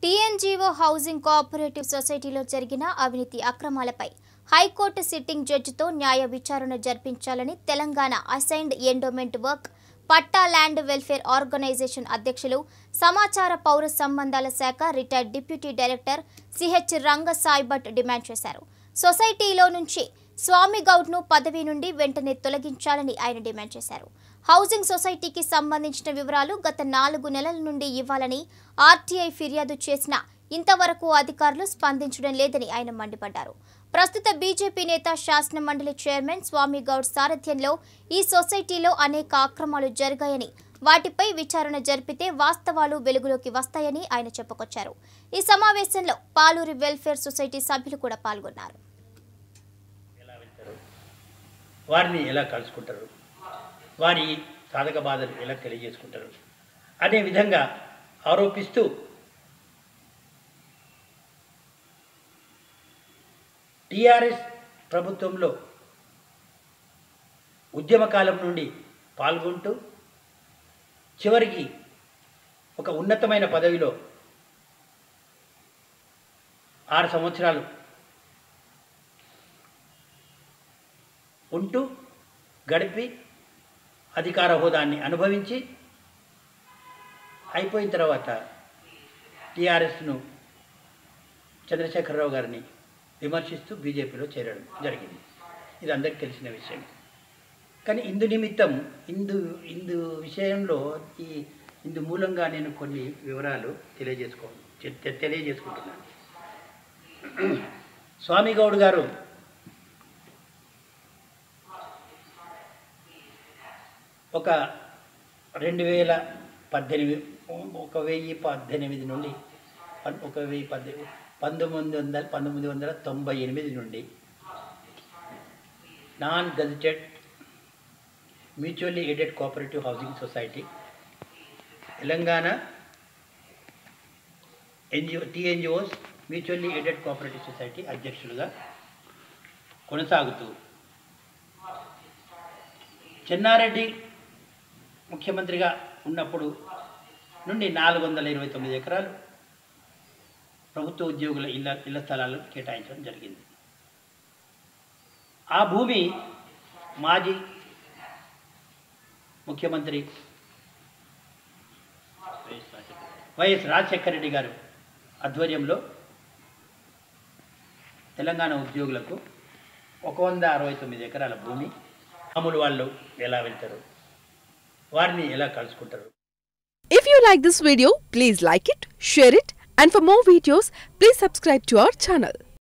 TNGO housing cooperative సొసైటీలో జరిగిన అవినీతి అక్రమాలపై హైకోర్టు సిట్టింగ్ జడ్జితో న్యాయ విచారణ జరిపించాలని తెలంగాణ అసైన్డ్ ఎండోమెంట్ వర్క్ పట్టా ల్యాండ్ వెల్ఫేర్ ఆర్గనైజేషన్ అధ్యక్షులు సమాచార పౌర సంబంధాల శాఖ retired deputy director CH Rangasai Bhat demand చేశారు సొసైటీలో నుంచి స్వామి గౌడ్ను పదవి నుండి వెంటనే తొలగించాలని ఆయన డిమాండ్ చేశారు హౌసింగ్ సొసైటీకి సంబంధించిన వివరాలు గత నాలుగు నెలల నుండి ఇవ్వాలని ఆర్టీఐ ఫిర్యాదు చేసినా ఇంతవరకు అధికారులు స్పందించడం లేదని ఆయన మండిపడ్డారు ప్రస్తుత బీజేపీ నేత శాసన మండలి చైర్మన్ స్వామి గౌడ్ సారథ్యంలో ఈ సొసైటీలో అనేక అక్రమాలు జరిగాయని వాటిపై విచారణ జరిపితే వాస్తవాలు వెలుగులోకి వస్తాయని ఆయన చెప్పుకొచ్చారు ఈ సమావేశంలో పాలూరి వెల్ఫేర్ సొసైటీ సభ్యులు కూడా పాల్గొన్నారు ఎలా వెళ్తారు వారిని ఎలా కలుసుకుంటారు వారి సాధక బాధలు ఎలా తెలియజేసుకుంటారు అనే విధంగా ఆరోపిస్తూ టీఆర్ఎస్ ప్రభుత్వంలో ఉద్యమకాలం నుండి పాల్గొంటూ చివరికి ఒక ఉన్నతమైన పదవిలో ఆరు సంవత్సరాలు ఉంటూ గడిపి అధికార హోదాన్ని అనుభవించి అయిపోయిన తర్వాత టీఆర్ఎస్ను చంద్రశేఖరరావు గారిని విమర్శిస్తూ బీజేపీలో చేరడం జరిగింది ఇది అందరికీ తెలిసిన విషయం కానీ ఇందు నిమిత్తం ఇందు ఇందు విషయంలో ఈ ఇందు మూలంగా నేను కొన్ని వివరాలు తెలియజేసుకో తె- తెలియజేసుకుంటున్నాను స్వామి గౌడ్ గారు ఒక రెండు వేల పద్దెనిమిది ఒక వెయ్యి పద్దెనిమిది నుండి పన్- ఒక వెయ్యి పద్దెనిమిది పంతొమ్మిది వందల పంతొమ్మిది వందల తొంభై ఎనిమిది నుండి non gazetted mutually aided cooperative housing society Telangana NGO TNGOs mutually aided cooperative society అధ్యక్షులుగా కొనసాగుతూ చెన్నారెడ్డి ముఖ్యమంత్రిగా ఉన్నప్పుడు నుండి నాలుగు వందల ఇరవై తొమ్మిది ఎకరాలు ప్రభుత్వ ఉద్యోగుల ఇళ్ళ ఇళ్ల స్థలాలు కేటాయించడం జరిగింది ఆ భూమి మాజీ ముఖ్యమంత్రి వైఎస్ రాజశేఖర రెడ్డి గారు ఆధ్వర్యంలో తెలంగాణ ఉద్యోగులకు ఒక వంద అరవై తొమ్మిది ఎకరాల భూమి మామూలు వాళ్ళు ఎలా వెళ్తారు వారిని ఎలా కలుసుకుంటారు If you like this video, please like it, share it, and for more videos, please subscribe to our channel.